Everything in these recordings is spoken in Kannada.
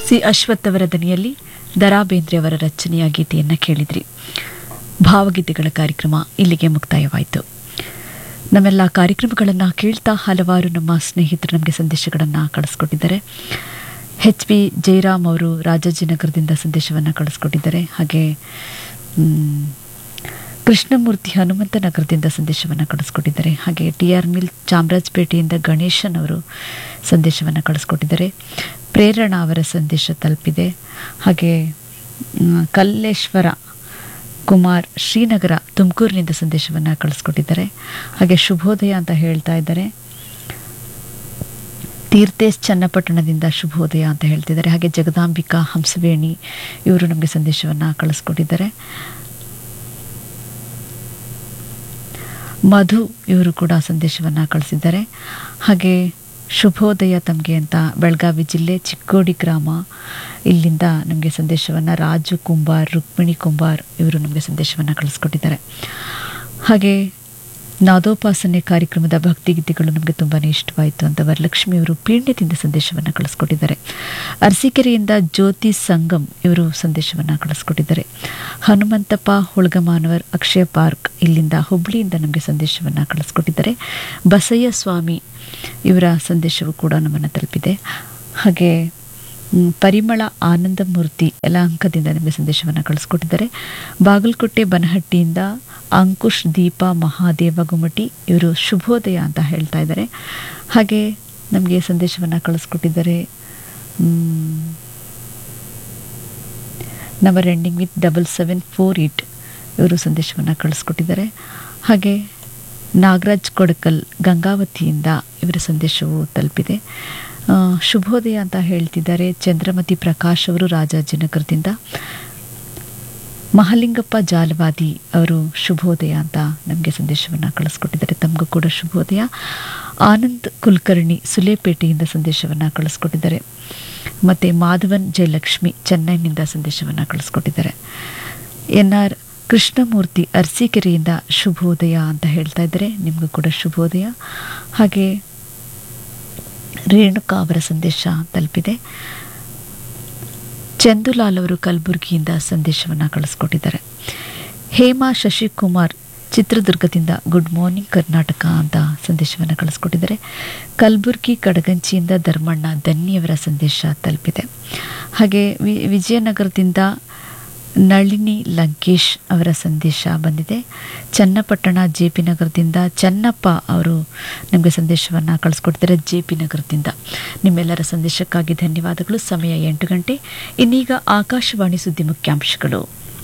ಸಿ ಅಶ್ವಥ್ ಅವರ ದನಿಯಲ್ಲಿ ದರಾ ಬೇಂದ್ರೆ ಅವರ ರಚನೆಯ ಗೀತೆಯನ್ನು ಕೇಳಿದ್ರಿ ಭಾವಗೀತೆಗಳ ಕಾರ್ಯಕ್ರಮ ಇಲ್ಲಿಗೆ ಮುಕ್ತಾಯವಾಯಿತು ನಮ್ಮೆಲ್ಲ ಕಾರ್ಯಕ್ರಮಗಳನ್ನು ಕೇಳ್ತಾ ಹಲವಾರು ನಮ್ಮ ಸ್ನೇಹಿತರು ನಮಗೆ ಸಂದೇಶಗಳನ್ನು ಕಳಿಸ್ಕೊಟ್ಟಿದ್ದಾರೆ ಎಚ್ ಪಿ ಜಯರಾಮ್ ಅವರು ರಾಜಾಜಿನಗರದಿಂದ ಸಂದೇಶವನ್ನು ಕಳಿಸ್ಕೊಟ್ಟಿದ್ದಾರೆ ಹಾಗೆ ಮ್, ಕೃಷ್ಣಮೂರ್ತಿ ಹನುಮಂತ ನಗರದಿಂದ ಸಂದೇಶವನ್ನು ಕಳಿಸ್ಕೊಟ್ಟಿದ್ದಾರೆ ಹಾಗೆ ಟಿ ಆರ್ ಮಿಲ್ ಚಾಮರಾಜಪೇಟೆಯಿಂದ ಗಣೇಶನ್ ಅವರು ಸಂದೇಶವನ್ನು ಕಳಿಸ್ಕೊಟ್ಟಿದ್ದಾರೆ ಪ್ರೇರಣಾ ಅವರ ಸಂದೇಶ ತಲುಪಿದೆ ಹಾಗೆ ಮ್, ಕಲ್ಲೇಶ್ವರ ಕುಮಾರ್ ಶ್ರೀನಗರ ತುಮಕೂರಿನಿಂದ ಸಂದೇಶವನ್ನು ಕಳಿಸ್ಕೊಟ್ಟಿದ್ದಾರೆ ಹಾಗೆ ಶುಭೋದಯ ಅಂತ ಹೇಳ್ತಾ ಇದ್ದಾರೆ ತೀರ್ಥೇಶ್ ಚನ್ನಪಟ್ಟಣದಿಂದ ಶುಭೋದಯ ಅಂತ ಹೇಳ್ತಿದ್ದಾರೆ ಹಾಗೆ ಜಗದಾಂಬಿಕಾ ಹಂಸವೇಣಿ ಇವರು ನಮಗೆ ಸಂದೇಶವನ್ನು ಕಳಿಸ್ಕೊಟ್ಟಿದ್ದಾರೆ ಮಧು ಇವರು ಕೂಡ ಸಂದೇಶವನ್ನು ಕಳಿಸಿದ್ದಾರೆ ಹಾಗೆ ಶುಭೋದಯ ತಮಗೆ ಅಂತ ಬೆಳಗಾವಿ ಜಿಲ್ಲೆ ಚಿಕ್ಕೋಡಿ ಗ್ರಾಮ ಇಲ್ಲಿಂದ ನಮಗೆ ಸಂದೇಶವನ್ನು ರಾಜು ಕುಂಬಾರ್ ರುಕ್ಮಿಣಿ ಕುಂಬಾರ್ ಇವರು ನಮಗೆ ಸಂದೇಶವನ್ನು ಕಳಿಸ್ಕೊಟ್ಟಿದ್ದಾರೆ ಹಾಗೆ ನಾದೋಪಾಸನೆ ಕಾರ್ಯಕ್ರಮದ ಭಕ್ತಿಗೀತೆಗಳು ನಮಗೆ ತುಂಬಾ ಇಷ್ಟವಾಯಿತು ಅಂತ ವರಲಕ್ಷ್ಮಿ ಅವರು ಪೀಣ್ಯದಿಂದ ಸಂದೇಶವನ್ನು ಕಳಿಸ್ಕೊಟ್ಟಿದ್ದಾರೆ ಅರಸೀಕೆರೆಯಿಂದ ಜ್ಯೋತಿ ಸಂಗಮ್ ಇವರು ಸಂದೇಶವನ್ನು ಕಳಿಸ್ಕೊಟ್ಟಿದ್ದಾರೆ ಹನುಮಂತಪ್ಪ ಹುಳಗಮಾನವರ್ ಅಕ್ಷಯ ಪಾರ್ಕ್ ಇಲ್ಲಿಂದ ಹುಬ್ಳಿಯಿಂದ ನಮಗೆ ಸಂದೇಶವನ್ನು ಕಳಿಸ್ಕೊಟ್ಟಿದ್ದಾರೆ ಬಸಯ್ಯ ಸ್ವಾಮಿ ಇವರ ಸಂದೇಶವು ಕೂಡ ನಮ್ಮನ್ನು ತಲುಪಿದೆ ಹಾಗೆ ಮ್, ಪರಿಮಳ ಆನಂದಮೂರ್ತಿ ಯಲಹಂಕದಿಂದ ನಮಗೆ ಸಂದೇಶವನ್ನು ಕಳಿಸ್ಕೊಟ್ಟಿದ್ದಾರೆ ಬಾಗಲಕೋಟೆ ಬನಹಟ್ಟಿಯಿಂದ ಅಂಕುಶ್ ದೀಪ ಮಹಾದೇವ ಗುಮಟಿ ಇವರು ಶುಭೋದಯ ಅಂತ ಹೇಳ್ತಾ ಇದ್ದಾರೆ ಹಾಗೆ ನಮಗೆ ಸಂದೇಶವನ್ನು ಕಳಿಸ್ಕೊಟ್ಟಿದ್ದಾರೆ ಮ್, number ending with double seven four eight ಇವರು ಸಂದೇಶವನ್ನು ಕಳಿಸ್ಕೊಟ್ಟಿದ್ದಾರೆ ಹಾಗೆ ನಾಗರಾಜ್ ಕೊಡಕಲ್ ಗಂಗಾವತಿಯಿಂದ ಇವರ ಸಂದೇಶವು ತಲುಪಿದೆ ಆ, ಶುಭೋದಯ ಅಂತ ಹೇಳ್ತಿದ್ದಾರೆ ಚಂದ್ರಮತಿ ಪ್ರಕಾಶ್ ಅವರು ರಾಜಾಜಿನಗರದಿಂದ ಮಹಾಲಿಂಗಪ್ಪ ಜಾಲವಾದಿ ಅವರು ಶುಭೋದಯ ಅಂತ ನಮಗೆ ಸಂದೇಶವನ್ನು ಕಳಿಸ್ಕೊಟ್ಟಿದ್ದಾರೆ ತಮಗೂ ಕೂಡ ಶುಭೋದಯ ಆನಂದ್ ಕುಲಕರ್ಣಿ ಸುಲೇಪೇಟೆಯಿಂದ ಸಂದೇಶವನ್ನು ಕಳಿಸ್ಕೊಟ್ಟಿದ್ದಾರೆ ಮತ್ತು ಮಾಧವನ್ ಜಯಲಕ್ಷ್ಮಿ ಚೆನ್ನೈನಿಂದ ಸಂದೇಶವನ್ನು ಕಳಿಸ್ಕೊಟ್ಟಿದ್ದಾರೆ ಎನ್ ಆರ್ ಕೃಷ್ಣಮೂರ್ತಿ ಅರಸೀಕೆರೆಯಿಂದ ಶುಭೋದಯ ಅಂತ ಹೇಳ್ತಾ ಇದ್ದಾರೆ ನಿಮಗೂ ಕೂಡ ಶುಭೋದಯ ಹಾಗೆ ರೇಣುಕಾ ಅವರ ಸಂದೇಶ ತಲುಪಿದೆ ಚಂದುಲಾಲ್ ಅವರು ಕಲಬುರಗಿಯಿಂದ ಸಂದೇಶವನ್ನು ಕಳಿಸ್ಕೊಟ್ಟಿದ್ದಾರೆ ಹೇಮಾ ಶಶಿಕುಮಾರ್ ಚಿತ್ರದುರ್ಗದಿಂದ ಗುಡ್ ಮಾರ್ನಿಂಗ್ ಕರ್ನಾಟಕ ಅಂತ ಸಂದೇಶವನ್ನು ಕಳಿಸ್ಕೊಟ್ಟಿದ್ದಾರೆ ಕಲಬುರ್ಗಿ ಕಡಗಂಚಿಯಿಂದ ಧರ್ಮಣ್ಣ ದನ್ನಿಯವರ ಸಂದೇಶ ತಲುಪಿದೆ ಹಾಗೆ ವಿ ವಿಜಯನಗರದಿಂದ ನಳಿನಿ ಲಂಕೇಶ್ ಅವರ ಸಂದೇಶ ಬಂದಿದೆ ಚನ್ನಪಟ್ಟಣ ಜೆ ಪಿ ನಗರದಿಂದ ಚನ್ನಪ್ಪ ಅವರು ನಮಗೆ ಸಂದೇಶವನ್ನು ಕಳಿಸ್ಕೊಡ್ತಾರೆ ಜೆ ಪಿ ನಗರದಿಂದ ನಿಮ್ಮೆಲ್ಲರ ಸಂದೇಶಕ್ಕಾಗಿ ಧನ್ಯವಾದಗಳು ಸಮಯ ಎಂಟು ಗಂಟೆ ಇನ್ನೀಗ ಆಕಾಶವಾಣಿ ಸುದ್ದಿ ಮುಖ್ಯಾಂಶಗಳು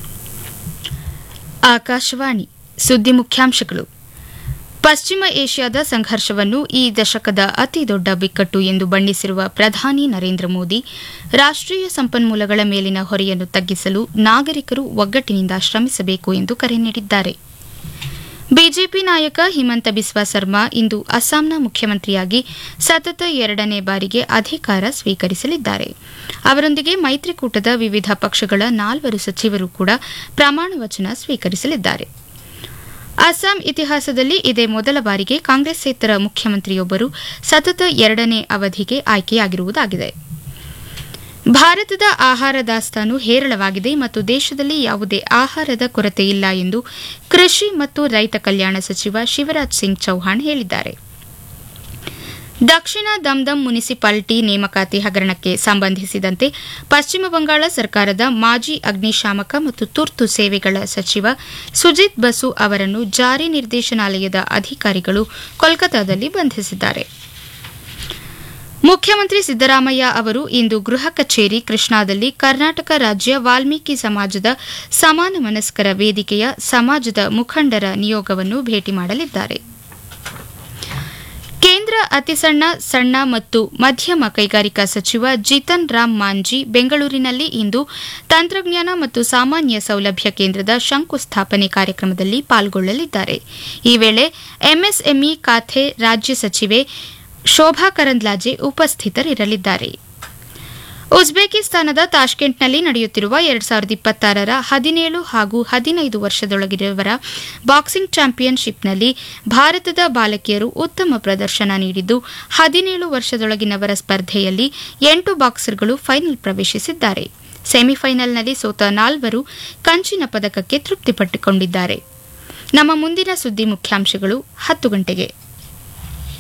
ಆಕಾಶವಾಣಿ ಸುದ್ದಿ ಮುಖ್ಯಾಂಶಗಳು ಪಶ್ಚಿಮ ಏಷ್ಯಾದ ಸಂಘರ್ಷವನ್ನು ಈ ದಶಕದ ಅತಿ ದೊಡ್ಡ ಬಿಕ್ಕಟ್ಟು ಎಂದು ಬಣ್ಣಿಸಿರುವ ಪ್ರಧಾನಿ ನರೇಂದ್ರ ಮೋದಿ ರಾಷ್ಟ್ರೀಯ ಸಂಪನ್ಮೂಲಗಳ ಮೇಲಿನ ಹೊರೆಯನ್ನು ತಗ್ಗಿಸಲು ನಾಗರಿಕರು ಒಗ್ಗಟ್ಟಿನಿಂದ ಶ್ರಮಿಸಬೇಕು ಎಂದು ಕರೆ ನೀಡಿದ್ದಾರೆ ಬಿಜೆಪಿ ನಾಯಕ ಹಿಮಂತ ಬಿಸ್ವಾ ಸರ್ಮಾ ಇಂದು ಅಸ್ಸಾಂನ ಮುಖ್ಯಮಂತ್ರಿಯಾಗಿ ಸತತ ಎರಡನೇ ಬಾರಿಗೆ ಅಧಿಕಾರ ಸ್ವೀಕರಿಸಲಿದ್ದಾರೆ ಅವರೊಂದಿಗೆ ಮೈತ್ರಿಕೂಟದ ವಿವಿಧ ಪಕ್ಷಗಳ ನಾಲ್ವರು ಸಚಿವರು ಕೂಡ ಪ್ರಮಾಣ ವಚನ ಸ್ವೀಕರಿಸಲಿದ್ದಾರೆ ಅಸ್ಸಾಂ ಇತಿಹಾಸದಲ್ಲಿ ಇದೇ ಮೊದಲ ಬಾರಿಗೆ ಕಾಂಗ್ರೆಸ್ಸೇತರ ಮುಖ್ಯಮಂತ್ರಿಯೊಬ್ಬರು ಸತತ ಎರಡನೇ ಅವಧಿಗೆ ಆಯ್ಕೆಯಾಗಿರುವುದಾಗಿದೆ ಭಾರತದ ಆಹಾರ ದಾಸ್ತಾನು ಹೇರಳವಾಗಿದೆ ಮತ್ತು ದೇಶದಲ್ಲಿ ಯಾವುದೇ ಆಹಾರದ ಕೊರತೆ ಇಲ್ಲ ಎಂದು ಕೃಷಿ ಮತ್ತು ರೈತ ಕಲ್ಯಾಣ ಸಚಿವ ಶಿವರಾಜ್ ಸಿಂಗ್ ಚೌಹಾಣ್ ಹೇಳಿದ್ದಾರೆ ದಕ್ಷಿಣ ದಮ್ದಮ್ ಮುನಿಸಿಪಾಲಿಟಿ ನೇಮಕಾತಿ ಹಗರಣಕ್ಕೆ ಸಂಬಂಧಿಸಿದಂತೆ ಪಶ್ಚಿಮ ಬಂಗಾಳ ಸರ್ಕಾರದ ಮಾಜಿ ಅಗ್ನಿಶಾಮಕ ಮತ್ತು ತುರ್ತು ಸೇವೆಗಳ ಸಚಿವ ಸುಜಿತ್ ಬಸು ಅವರನ್ನು ಜಾರಿ ನಿರ್ದೇಶನಾಲಯದ ಅಧಿಕಾರಿಗಳು ಕೋಲ್ಕತಾದಲ್ಲಿ ಬಂಧಿಸಿದ್ದಾರೆ ಮುಖ್ಯಮಂತ್ರಿ ಸಿದ್ದರಾಮಯ್ಯ ಅವರು ಇಂದು ಗೃಹ ಕಚೇರಿ ಕೃಷ್ಣಾದಲ್ಲಿ ಕರ್ನಾಟಕ ರಾಜ್ಯ ವಾಲ್ಮೀಕಿ ಸಮಾಜದ ಸಮಾನ ಮನಸ್ಕರ ವೇದಿಕೆಯ ಸಮಾಜದ ಮುಖಂಡರ ನಿಯೋಗವನ್ನು ಭೇಟಿ ಮಾಡಲಿದ್ದಾರೆ ಕೇಂದ್ರ ಅತಿಸಣ್ಣ ಸಣ್ಣ ಮತ್ತು ಮಧ್ಯಮ ಕೈಗಾರಿಕಾ ಸಚಿವ ಜಿತನ್ ರಾಮ್ ಮಾಂಜಿ ಬೆಂಗಳೂರಿನಲ್ಲಿ ಇಂದು ತಂತ್ರಜ್ಞಾನ ಮತ್ತು ಸಾಮಾನ್ಯ ಸೌಲಭ್ಯ ಕೇಂದ್ರದ ಶಂಕುಸ್ಥಾಪನೆ ಕಾರ್ಯಕ್ರಮದಲ್ಲಿ ಪಾಲ್ಗೊಳ್ಳಲಿದ್ದಾರೆ ಈ ವೇಳೆ ಎಂಎಸ್ಎಂಇ ಖಾತೆ ರಾಜ್ಯ ಸಚಿವೆ ಶೋಭಾ ಕರಂದ್ಲಾಜೆ ಉಪಸ್ಥಿತರಿರಲಿದ್ದಾರೆ ಉಜ್ಬೇಕಿಸ್ತಾನದ ತಾಷ್ಕೆಂಟ್ನಲ್ಲಿ ನಡೆಯುತ್ತಿರುವ ಎರಡ್ ಸಾವಿರದ ಇಪ್ಪತ್ತಾರರ ಹದಿನೇಳು ಹಾಗೂ ಹದಿನೈದು ವರ್ಷದೊಳಗಿರುವವರ ಬಾಕ್ಸಿಂಗ್ ಚಾಂಪಿಯನ್ಶಿಪ್ನಲ್ಲಿ ಭಾರತದ ಬಾಲಕಿಯರು ಉತ್ತಮ ಪ್ರದರ್ಶನ ನೀಡಿದ್ದು ಹದಿನೇಳು ವರ್ಷದೊಳಗಿನವರ ಸ್ಪರ್ಧೆಯಲ್ಲಿ ಎಂಟು ಬಾಕ್ಸರ್ಗಳು ಫೈನಲ್ ಪ್ರವೇಶಿಸಿದ್ದಾರೆ ಸೆಮಿಫೈನಲ್ನಲ್ಲಿ ಸೋತ ನಾಲ್ವರು ಕಂಚಿನ ಪದಕಕ್ಕೆ ತೃಪ್ತಿಪಟ್ಟುಕೊಂಡಿದ್ದಾರೆ ನಮ್ಮ ಮುಂದಿನ ಸುದ್ದಿ ಮುಖ್ಯಾಂಶಗಳು ಹತ್ತು ಗಂಟೆಗೆ